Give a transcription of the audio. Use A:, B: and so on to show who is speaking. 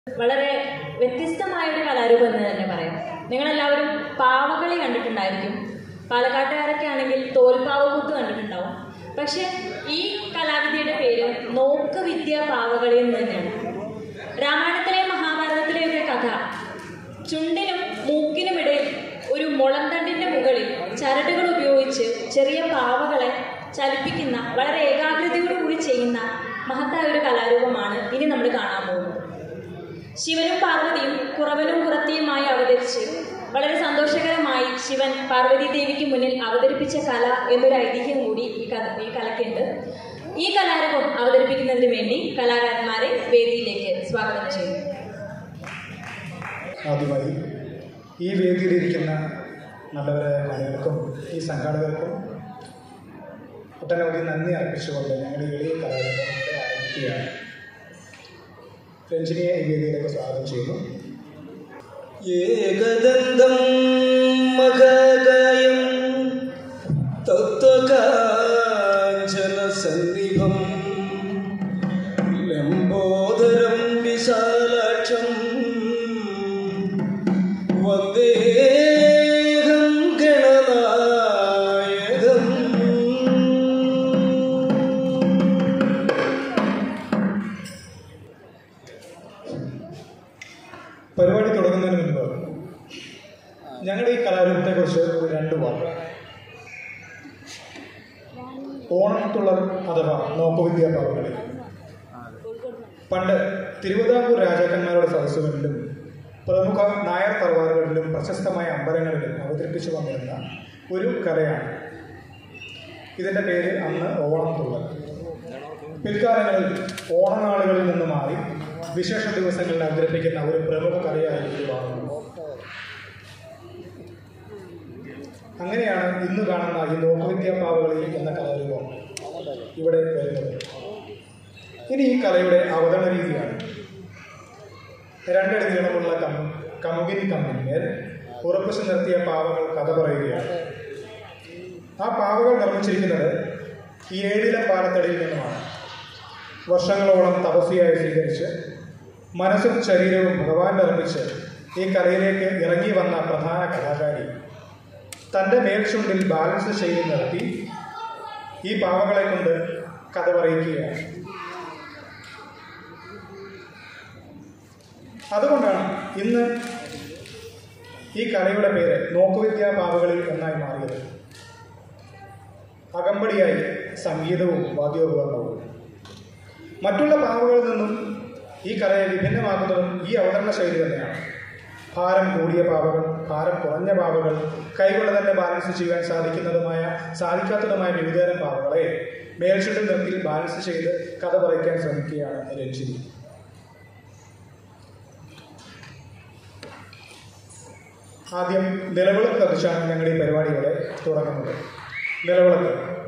A: വളരെ വ്യത്യസ്തമായ ഒരു കലാരൂപം എന്ന് തന്നെ പറയാം നിങ്ങളെല്ലാവരും പാവകളി കണ്ടിട്ടുണ്ടായിരിക്കും പാലക്കാട്ടുകാരൊക്കെ ആണെങ്കിൽ തോൽപ്പാവകൂത്ത് കണ്ടിട്ടുണ്ടാവും പക്ഷെ ഈ കലാവിദ്യയുടെ പേര് നോക്ക് വിദ്യ പാവകളി എന്ന് തന്നെയാണ് രാമായണത്തിലെ മഹാഭാരതത്തിലെയൊക്കെ കഥ ചുണ്ടിനും മൂക്കിനും ഇടയിൽ ഒരു മുളന്തണ്ടിന്റെ മുകളിൽ ചരടുകൾ ഉപയോഗിച്ച് ചെറിയ പാവകളെ ചലിപ്പിക്കുന്ന വളരെ ഏകാഗ്രതയോടുകൂടി ചെയ്യുന്ന മഹത്തായ ഒരു കലാരൂപമാണ് ഇനി നമ്മൾ കാണാൻ പോകുന്നത് ശിവനും പാർവതിയും കുറവനും കുറത്തിയുമായി അവതരിച്ച് വളരെ സന്തോഷകരമായി ശിവൻ പാർവതി ദേവിക്ക് മുന്നിൽ അവതരിപ്പിച്ച കല എന്നൊരു ഐതിഹ്യം കൂടി ഈ കഥ ഈ കലയ്ക്കുണ്ട് ഈ കലാരൂപം അവതരിപ്പിക്കുന്നതിന് വേണ്ടി കലാകാരന്മാരെ വേദിയിലേക്ക് സ്വാഗതം ചെയ്യുന്നു
B: ആദ്യമായി ഈ വേദിയിലിരിക്കുന്ന നല്ലവരായ കലകൾക്കും ഈ സംഘാടകർക്കും ഒട്ടനവധി നന്ദി അർപ്പിച്ചുകൊണ്ട് ഞങ്ങളുടെ ഈ എളിയ കലാരൂപം ഇവിടെ ആരംഭിക്കുകയാണ് രഞ്ജിനിയെ ഈ വേദിയിലേക്ക് സ്വാഗതം ചെയ്യുന്നു
C: ഏകദന്തം മഹാകായം തത്വകാഞ്ചന സന്നിഭം ലംബോദരം വിശാലാക്ഷം വന്ദേഹം ഗണനായകം
B: പരിപാടി തുടങ്ങുന്നതിന് മുൻപ് ഞങ്ങളുടെ ഈ കലാരൂപത്തെക്കുറിച്ച് ഒരു രണ്ട് വാക്ക് ഓണത്തുള്ളർ അഥവാ നോക്കുവിദ്യാ പാവകളി പണ്ട് തിരുവിതാംകൂർ രാജാക്കന്മാരുടെ സദസ്സുകളിലും പ്രമുഖ നായർ തറവാറുകളിലും പ്രശസ്തമായ അമ്പലങ്ങളിലും അവതരിപ്പിച്ചു വന്നിരുന്ന ഒരു കലയാണ് ഇതിൻ്റെ പേര് അന്ന് ഓണം തുള്ളൽ പിൽക്കാലങ്ങളിൽ ഓണനാളുകളിൽ നിന്ന് മാറി വിശേഷ ദിവസങ്ങളിൽ അവതരിപ്പിക്കുന്ന ഒരു പ്രമുഖ കലയായി ഇത് മാറുന്നു അങ്ങനെയാണ് ഇന്ന് കാണുന്ന ഈ ലോകവിദ്യാപാവകളി എന്ന കലാരൂപം ഇവിടെ വരുന്നത് ഇനി ഈ കലയുടെ അവതരണ രീതിയാണ് രണ്ടടി നീളമുള്ള കം കമുകിൻ കമ്പിന്മേൽ ഉറപ്പിച്ചു നിർത്തിയ പാവകൾ കഥ പറയുകയാണ് ആ പാവകൾ നിർമ്മിച്ചിരിക്കുന്നത് ഈ ഏഴിലം പാലത്തടിയിൽ നിന്നുമാണ് വർഷങ്ങളോളം തപസ്യയായി സ്വീകരിച്ച് മനസ്സും ശരീരവും ഭഗവാൻ അർപ്പിച്ച് ഈ കലയിലേക്ക് ഇറങ്ങി വന്ന പ്രധാന കലാകാരി തൻ്റെ മേൽചുണ്ടിൽ ബാലൻസ് ചെയ്ത് നിർത്തി ഈ പാവകളെ കൊണ്ട് കഥ പറയിക്കുകയാണ് അതുകൊണ്ടാണ് ഇന്ന് ഈ കലയുടെ പേര് നോക്കുവിദ്യാ പാവകളിൽ എന്നായി മാറിയത് അകമ്പടിയായി സംഗീതവും വാദ്യോപകരണവും മറ്റുള്ള പാവകളിൽ നിന്നും ഈ കലയെ വിഭിന്നമാക്കുന്നതും ഈ അവതരണ ശൈലി തന്നെയാണ് ഭാരം കൂടിയ പാവകൾ ഭാരം കുറഞ്ഞ പാവകൾ കൈകൊണ്ട് തന്നെ ബാലൻസ് ചെയ്യാൻ സാധിക്കുന്നതുമായ സാധിക്കാത്തതുമായ വിവിധതരം പാവകളെ മേൽചുണ്ടിൽ നിർത്തി ബാലൻസ് ചെയ്ത് കഥ പറയിക്കാൻ ശ്രമിക്കുകയാണ് രഞ്ജിനി ആദ്യം നിലവിളക്ക് കത്തിച്ചാണ് ഞങ്ങളുടെ ഈ പരിപാടി ഇവിടെ തുടങ്ങുന്നത് നിലവിളക്ക്